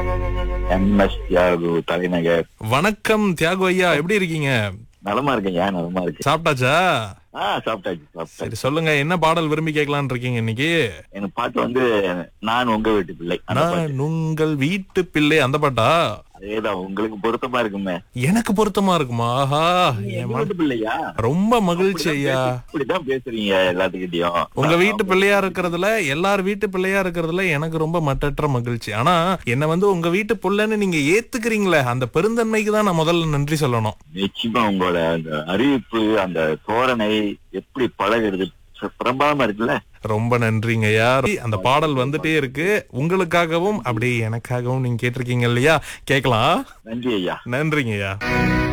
M S Thiyagu தலைநகர் வணக்கம் தியாகு ஐயா எப்படி இருக்கீங்க நலமா இருக்கேன் ஏன் நலமா இருக்கு சாப்பிட்டாச்சா ஆ சாப்பிட்டாச்சு சாப்பிட்டாச்சு சரி சொல்லுங்க என்ன பாடல் விரும்பி கேட்கலாம்னு இருக்கீங்க இன்னைக்கு எனக்கு பாட்டு வந்து நான் உங்க வீட்டு பிள்ளை அந்த பாட்டு. நான் உங்கள் வீட்டு பிள்ளை அந்த பாட்டா அதேதான் உங்களுக்கு பொருத்தமா இருக்குமே எனக்கு பொருத்தமா இருக்குமா ஆஹா எங்க என் ம- வீட்டு பிள்ளையா ரொம்ப மகிழ்ச்சி ஐயா இப்படிதான் பேசுறீங்க எல்லாத்துக்கிட்டையும் உங்க வீட்டு பிள்ளையா இருக்கிறதுல எல்லார் வீட்டு பிள்ளையா இருக்கிறதுல எனக்கு ரொம்ப மட்டற்ற மகிழ்ச்சி ஆனா என்ன வந்து உங்க வீட்டு புள்ளன்னு நீங்க ஏத்துக்கிறீங்களே அந்த பெருந்தன்மைக்கு தான் நான் முதல்ல நன்றி சொல்லணும் நிச்சயமா உங்களோட அந்த அறிவிப்பு அந்த தோரணை எப்படி பழகுறது ச- பிரம்பாதமா இருக்குல்ல ரொம்ப நன்றிங்க ஐயா அந்த பாடல் வந்துட்டே இருக்கு உங்களுக்காகவும் அப்படியே எனக்காகவும் நீங்க கேட்டிருக்கீங்க இல்லையா கேட்கலாம் நன்றி ஐயா நன்றிங்க ஐயா